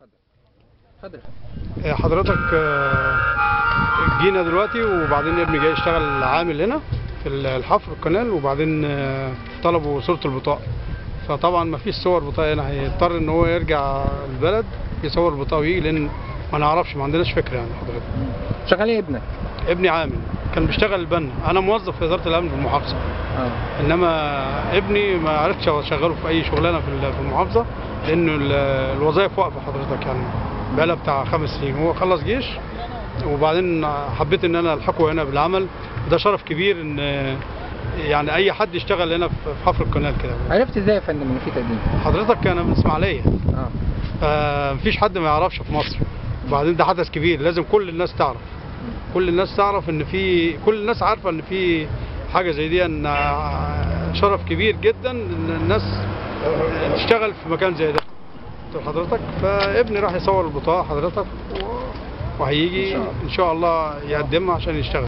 اتفضل آه، حضرتك آه، جينا دلوقتي وبعدين ابني جاي يشتغل عامل هنا في الحفر القنال وبعدين آه، طلبوا صورة البطاقة فطبعا ما فيش صور بطاقة هنا هيضطر ان هو يرجع البلد يصور البطاقة ويجي لان ما نعرفش ما عندناش فكرة يعني حضرتك شغال ايه ابنك؟ ابني عامل كان بيشتغل البنا انا موظف في اداره الامن في المحافظه اه انما ابني ما عرفتش اشغله في اي شغلانه في ال- في المحافظه لانه ال- الوظائف واقفه حضرتك يعني بقالها بتاع خمس سنين هو خلص جيش وبعدين حبيت ان انا الحقه هنا بالعمل ده شرف كبير ان يعني اي حد يشتغل هنا في في حفر القناه كده عرفت ازاي يا فندم ان في تقديم؟ حضرتك انا من اسماعيليه اه فمفيش حد ما يعرفش في مصر وبعدين ده حدث كبير لازم كل الناس تعرف كل الناس تعرف ان في كل الناس عارفه ان في حاجه زي دي ان شرف كبير جدا ان الناس تشتغل في مكان زي ده قلت لحضرتك فابني راح يصور البطاقه حضرتك و- وهيجي إن شاء الله. ان شاء الله يقدمها عشان يشتغل